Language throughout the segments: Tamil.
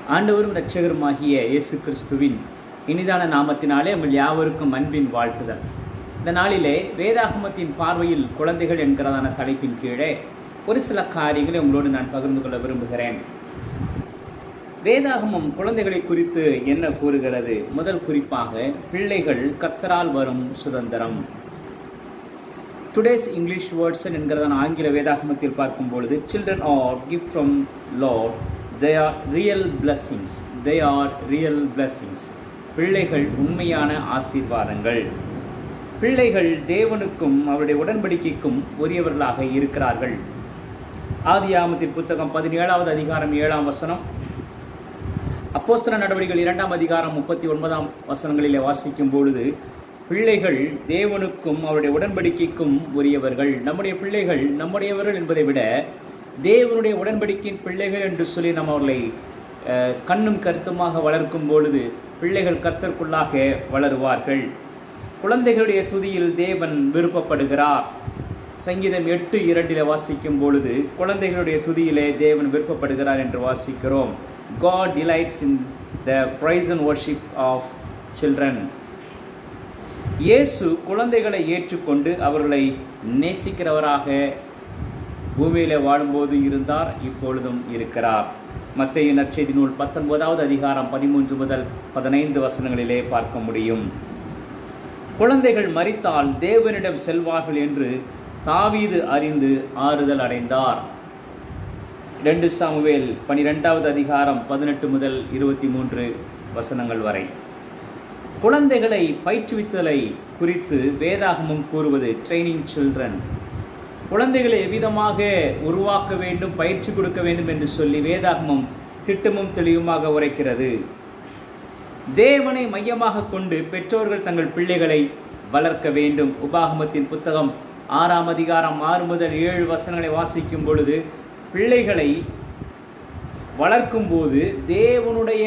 ஆண்டவரும் இரட்சகருமாகிய இயேசு கிறிஸ்துவின் இனிதான நாமத்தினாலே உங்கள் யாவருக்கும் அன்பின் வாழ்த்துதல் இந்த நாளிலே வேதாகமத்தின் பார்வையில் குழந்தைகள் என்கிறதான தலைப்பின் கீழே ஒரு சில காரியங்களை உங்களோடு நான் பகிர்ந்து கொள்ள விரும்புகிறேன் வேதாகமம் குழந்தைகளை குறித்து என்ன கூறுகிறது முதல் குறிப்பாக பிள்ளைகள் கத்தரால் வரும் சுதந்திரம் டுடேஸ் இங்கிலீஷ் வேர்ட்ஸ் என்கிறதான ஆங்கில வேதாகமத்தில் பார்க்கும் பொழுது children are gift from Lord they are real blessings they are real blessings பிள்ளைகள் உண்மையான ஆசீர்வாதங்கள் பிள்ளைகள் தேவனுக்கும் அவருடைய உடன்படிக்கைக்கும் உரியவர்களாக இருக்கிறார்கள் ஆதியாமத்தின் புத்தகம் பதினேழாவது அதிகாரம் ஏழாம் வசனம் அப்போஸ்தல நடவடிக்கைகள் இரண்டாம் அதிகாரம் முப்பத்தி ஒன்பதாம் வசனங்களிலே வாசிக்கும் பொழுது பிள்ளைகள் தேவனுக்கும் அவருடைய உடன்படிக்கைக்கும் உரியவர்கள் நம்முடைய பிள்ளைகள் நம்முடையவர்கள் என்பதை விட தேவனுடைய உடன்படிக்கையின் பிள்ளைகள் என்று சொல்லி நம்ம அவர்களை அஹ், கண்ணும் கருத்துமாக வளர்க்கும் பொழுது பிள்ளைகள் கர்த்தருக்குள்ளாக வளருவார்கள் குழந்தைகளுடைய துதியில் தேவன் விருப்பப்படுகிறார் சங்கீதம் எட்டு இரண்டில் வாசிக்கும் பொழுது குழந்தைகளுடைய துதியிலே தேவன் விருப்பப்படுகிறார் என்று வாசிக்கிறோம் God delights in the praise and worship of children இயேசு குழந்தைகளை ஏற்றுக்கொண்டு அவர்களை நேசிக்கிறவராக பூமியிலே வாழும்போது இருந்தார் இப்பொழுதும் இருக்கிறார் மத்திய நற்செய்தி நூல் பத்தொன்பதாவது அதிகாரம் பதிமூன்று முதல் பதினைந்து வசனங்களிலே பார்க்க முடியும் குழந்தைகள் மரித்தால் தேவனிடம் செல்வார்கள் என்று தாவீது அறிந்து ஆறுதல் அடைந்தார் ரெண்டு சாமுவேல் பனிரெண்டாவது அதிகாரம் பதினெட்டு முதல் இருபத்தி மூன்று வசனங்கள் வரை குழந்தைகளை பயிற்றுவித்தலை குறித்து வேதாகமம் கூறுவது ட்ரைனிங் சில்ட்ரன் குழந்தைகளை எவ்விதமாக உருவாக்க வேண்டும் பயிற்சி கொடுக்க வேண்டும் என்று சொல்லி வேதாகமம் திட்டமும் தெளிவுமாக உரைக்கிறது தேவனை மையமாக கொண்டு பெற்றோர்கள் தங்கள் பிள்ளைகளை வளர்க்க வேண்டும் உபாகமத்தின் புத்தகம் ஆறாம் அதிகாரம் ஆறு முதல் ஏழு வசனங்களை வாசிக்கும் பொழுது பிள்ளைகளை வளர்க்கும்போது தேவனுடைய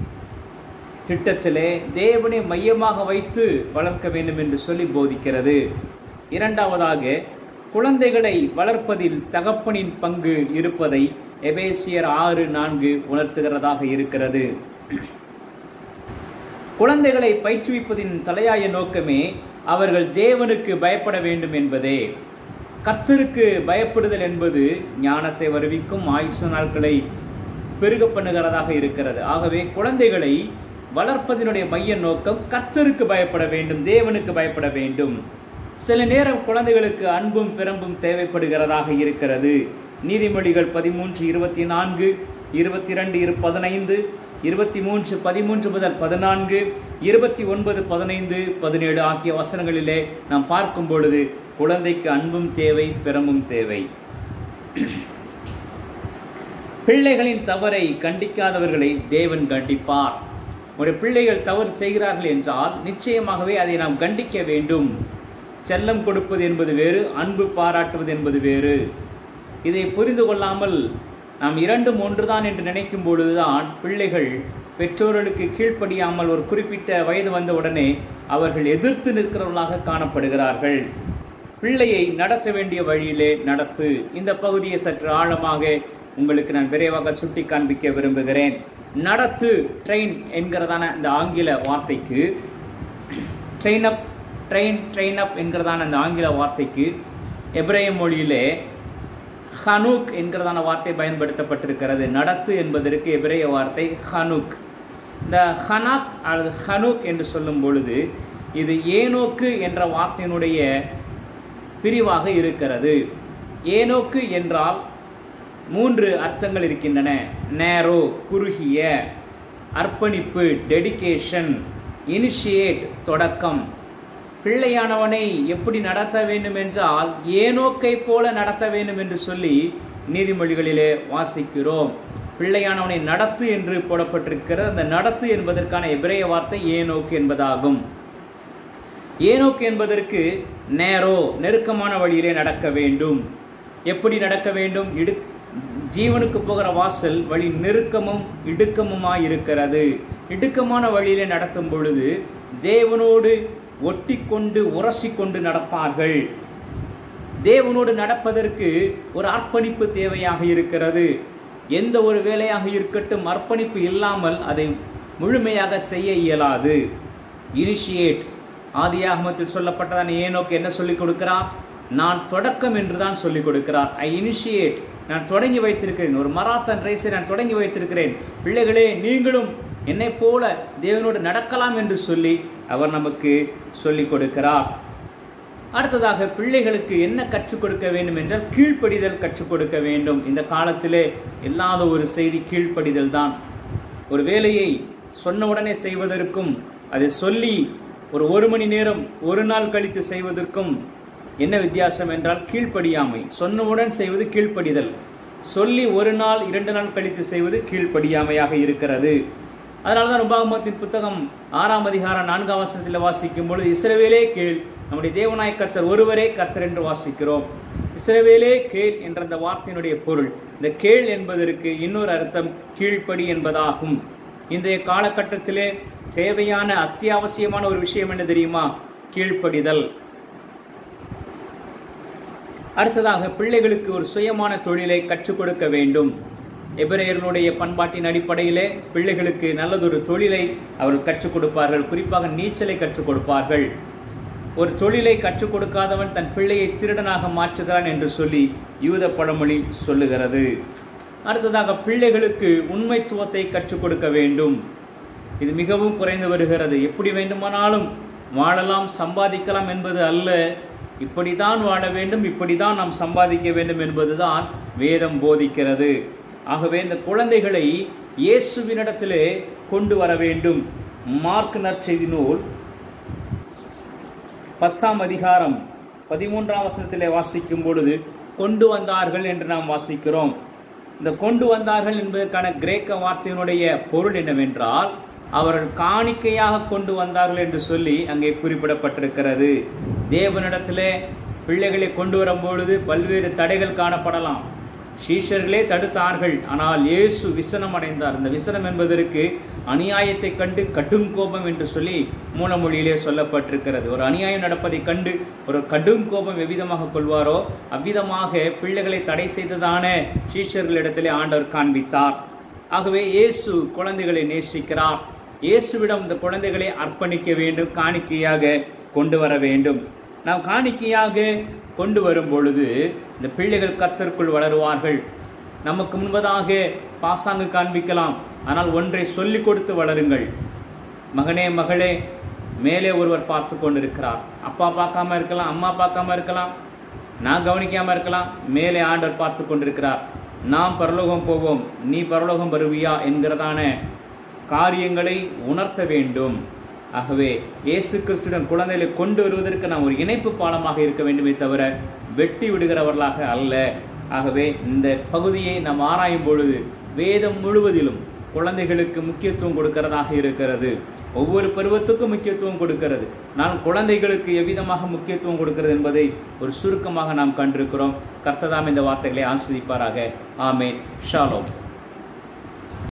திட்டத்திலே தேவனை மையமாக வைத்து வளர்க்க வேண்டும் என்று சொல்லி போதிக்கிறது இரண்டாவதாக குழந்தைகளை வளர்ப்பதில் தகப்பனின் பங்கு இருப்பதை எபேசியர் ஆறு நான்கு உணர்த்துகிறதாக இருக்கிறது குழந்தைகளை பயிற்றுவிப்பதின் தலையாய நோக்கமே அவர்கள் தேவனுக்கு பயப்பட வேண்டும் என்பதே கர்த்தருக்கு பயப்படுதல் என்பது ஞானத்தை வருவிக்கும் ஆயுசு நாட்களை பெருக பண்ணுகிறதாக இருக்கிறது ஆகவே குழந்தைகளை வளர்ப்பதனுடைய மைய நோக்கம் கர்த்தருக்கு பயப்பட வேண்டும் தேவனுக்கு பயப்பட வேண்டும் சில நேரம் குழந்தைகளுக்கு அன்பும் பிறம்பும் தேவைப்படுகிறதாக இருக்கிறது நீதிமொழிகள் பதிமூன்று இருபத்தி நான்கு இருபத்தி ரெண்டு இரு பதினைந்து இருபத்தி மூன்று பதிமூன்று முதல் பதினான்கு இருபத்தி ஒன்பது பதினைந்து பதினேழு ஆகிய வசனங்களிலே நாம் பார்க்கும் பொழுது குழந்தைக்கு அன்பும் தேவை பிறமும் தேவை பிள்ளைகளின் தவறை கண்டிக்காதவர்களை தேவன் கண்டிப்பார் ஒரு பிள்ளைகள் தவறு செய்கிறார்கள் என்றால் நிச்சயமாகவே அதை நாம் கண்டிக்க வேண்டும் செல்லம் கொடுப்பது என்பது வேறு அன்பு பாராட்டுவது என்பது வேறு இதை புரிந்து கொள்ளாமல் நாம் இரண்டும் ஒன்றுதான் என்று நினைக்கும் பொழுதுதான் பிள்ளைகள் பெற்றோர்களுக்கு கீழ்ப்படியாமல் ஒரு குறிப்பிட்ட வயது வந்த உடனே அவர்கள் எதிர்த்து நிற்கிறவர்களாக காணப்படுகிறார்கள் பிள்ளையை நடத்த வேண்டிய வழியிலே நடத்து இந்த பகுதியை சற்று ஆழமாக உங்களுக்கு நான் விரைவாக சுட்டி காண்பிக்க விரும்புகிறேன் நடத்து ட்ரெயின் என்கிறதான இந்த ஆங்கில வார்த்தைக்கு train up train train up என்கிறதான அந்த ஆங்கில வார்த்தைக்கு எப்ரேய மொழியிலே ஹனூக் என்கிறதான வார்த்தை பயன்படுத்தப்பட்டிருக்கிறது நடத்து என்பதற்கு எபிரேய வார்த்தை ஹனுக் இந்த ஹனாக் அல்லது ஹனுக் என்று சொல்லும் பொழுது இது ஏனோக்கு என்ற வார்த்தையினுடைய பிரிவாக இருக்கிறது ஏனோக்கு என்றால் மூன்று அர்த்தங்கள் இருக்கின்றன நேரோ குறுகிய அர்ப்பணிப்பு டெடிகேஷன் இனிஷியேட் தொடக்கம் பிள்ளையானவனை எப்படி நடத்த வேண்டும் என்றால் ஏனோக்கை போல நடத்த வேண்டும் என்று சொல்லி நீதிமொழிகளிலே வாசிக்கிறோம் பிள்ளையானவனை நடத்து என்று போடப்பட்டிருக்கிற அந்த நடத்து என்பதற்கான எபிரேய வார்த்தை ஏனோக்கு என்பதாகும் ஏனோக்கு என்பதற்கு நேரோ நெருக்கமான வழியிலே நடக்க வேண்டும் எப்படி நடக்க வேண்டும் இடு ஜீவனுக்கு போகிற வாசல் வழி நெருக்கமும் இடுக்கமுமாய் இருக்கிறது இடுக்கமான வழியிலே நடத்தும் பொழுது தேவனோடு ஒட்டிக்கொண்டு உரசிக்கொண்டு நடப்பார்கள் தேவனோடு நடப்பதற்கு ஒரு அர்ப்பணிப்பு தேவையாக இருக்கிறது எந்த ஒரு வேலையாக இருக்கட்டும் அர்ப்பணிப்பு இல்லாமல் அதை முழுமையாக செய்ய இயலாது இனிஷியேட் ஆதியாகமத்தில் சொல்லப்பட்டதான் ஏனோக்கு என்ன சொல்லிக் கொடுக்கிறார் நான் தொடக்கம் என்று தான் சொல்லிக் கொடுக்கிறார் ஐ இனிஷியேட் நான் தொடங்கி வைத்திருக்கிறேன் ஒரு மராத்தன் ரேஸை நான் தொடங்கி வைத்திருக்கிறேன் பிள்ளைகளே நீங்களும் என்னை போல தேவனோடு நடக்கலாம் என்று சொல்லி அவர் நமக்கு சொல்லிக் கொடுக்கிறார் அடுத்ததாக பிள்ளைகளுக்கு என்ன கற்றுக் கொடுக்க வேண்டும் என்றால் கீழ்ப்படிதல் கற்றுக் கொடுக்க வேண்டும் இந்த காலத்திலே இல்லாத ஒரு செய்தி கீழ்ப்படிதல் தான் ஒரு வேலையை சொன்ன உடனே செய்வதற்கும் அதை சொல்லி ஒரு ஒரு மணி நேரம் ஒரு நாள் கழித்து செய்வதற்கும் என்ன வித்தியாசம் என்றால் கீழ்ப்படியாமை சொன்னவுடன் செய்வது கீழ்ப்படிதல் சொல்லி ஒரு நாள் இரண்டு நாள் கழித்து செய்வது கீழ்ப்படியாமையாக இருக்கிறது அதனால தான் உபாகமத்தின் புத்தகம் ஆறாம் அதிகாரம் நான்காம் வசனத்தில் வாசிக்கும் பொழுது இஸ்ரவேலே கேள் நம்முடைய தேவநாய கத்தர் ஒருவரே கத்தர் என்று வாசிக்கிறோம் இஸ்ரவேலே கேள் என்ற அந்த வார்த்தையினுடைய பொருள் இந்த கேள் என்பதற்கு இன்னொரு அர்த்தம் கீழ்ப்படி என்பதாகும் இன்றைய காலகட்டத்திலே தேவையான அத்தியாவசியமான ஒரு விஷயம் என்ன தெரியுமா கீழ்ப்படிதல் அடுத்ததாக பிள்ளைகளுக்கு ஒரு சுயமான தொழிலை கற்றுக் கொடுக்க வேண்டும் எபிரேயர்களுடைய பண்பாட்டின் அடிப்படையிலே பிள்ளைகளுக்கு நல்லதொரு தொழிலை அவர்கள் கற்றுக் கொடுப்பார்கள் குறிப்பாக நீச்சலை கற்றுக் கொடுப்பார்கள் ஒரு தொழிலை கற்றுக் கொடுக்காதவன் தன் பிள்ளையை திருடனாக மாற்றுகிறான் என்று சொல்லி யூத பழமொழி சொல்லுகிறது அடுத்ததாக பிள்ளைகளுக்கு உண்மைத்துவத்தை கற்றுக் கொடுக்க வேண்டும் இது மிகவும் குறைந்து வருகிறது எப்படி வேண்டுமானாலும் வாழலாம் சம்பாதிக்கலாம் என்பது அல்ல இப்படித்தான் வாழ வேண்டும் இப்படித்தான் நாம் சம்பாதிக்க வேண்டும் என்பதுதான் வேதம் போதிக்கிறது ஆகவே இந்த குழந்தைகளை இயேசுவினிடத்திலே கொண்டு வர வேண்டும் மார்க் நற்செய்தி நூல் பத்தாம் அதிகாரம் பதிமூன்றாம் வசனத்திலே வாசிக்கும் பொழுது கொண்டு வந்தார்கள் என்று நாம் வாசிக்கிறோம் இந்த கொண்டு வந்தார்கள் என்பதற்கான கிரேக்க வார்த்தையினுடைய பொருள் என்னவென்றால் அவர்கள் காணிக்கையாக கொண்டு வந்தார்கள் என்று சொல்லி அங்கே குறிப்பிடப்பட்டிருக்கிறது தேவனிடத்திலே பிள்ளைகளை கொண்டு வரும்பொழுது பல்வேறு தடைகள் காணப்படலாம் சீஷர்களே தடுத்தார்கள் ஆனால் இயேசு விசனம் அடைந்தார் இந்த விசனம் என்பதற்கு அநியாயத்தை கண்டு கடும் கோபம் என்று சொல்லி மூலமொழியிலே சொல்லப்பட்டிருக்கிறது ஒரு அநியாயம் நடப்பதை கண்டு ஒரு கடும் கோபம் எவ்விதமாக கொள்வாரோ அவ்விதமாக பிள்ளைகளை தடை செய்ததான சீஷர்களிடத்திலே ஆண்டவர் காண்பித்தார் ஆகவே இயேசு குழந்தைகளை நேசிக்கிறார் இயேசுவிடம் இந்த குழந்தைகளை அர்ப்பணிக்க வேண்டும் காணிக்கையாக கொண்டு வர வேண்டும் நாம் காணிக்கையாக கொண்டு வரும் பொழுது இந்த பிள்ளைகள் கத்தருக்குள் வளருவார்கள் நமக்கு முன்பதாக பாசாங்கு காண்பிக்கலாம் ஆனால் ஒன்றை சொல்லிக் கொடுத்து வளருங்கள் மகனே மகளே மேலே ஒருவர் பார்த்து கொண்டிருக்கிறார் அப்பா பார்க்காம இருக்கலாம் அம்மா பார்க்காம இருக்கலாம் நான் கவனிக்காம இருக்கலாம் மேலே ஆண்டவர் பார்த்து கொண்டிருக்கிறார் நாம் பரலோகம் போவோம் நீ பரலோகம் வருவியா என்கிறதான காரியங்களை உணர்த்த வேண்டும் ஆகவே இயேசு கிறிஸ்துடன் குழந்தைகளை கொண்டு வருவதற்கு நாம் ஒரு இணைப்பு பாலமாக இருக்க வேண்டுமே தவிர வெட்டி விடுகிறவர்களாக அல்ல ஆகவே இந்த பகுதியை நாம் ஆராயும் பொழுது வேதம் முழுவதிலும் குழந்தைகளுக்கு முக்கியத்துவம் கொடுக்கிறதாக இருக்கிறது ஒவ்வொரு பருவத்துக்கும் முக்கியத்துவம் கொடுக்கிறது நான் குழந்தைகளுக்கு எவ்விதமாக முக்கியத்துவம் கொடுக்கிறது என்பதை ஒரு சுருக்கமாக நாம் கண்டிருக்கிறோம் கர்த்ததாம் இந்த வார்த்தைகளை ஆஸ்வதிப்பாராக ஆமேன் ஷாலோம்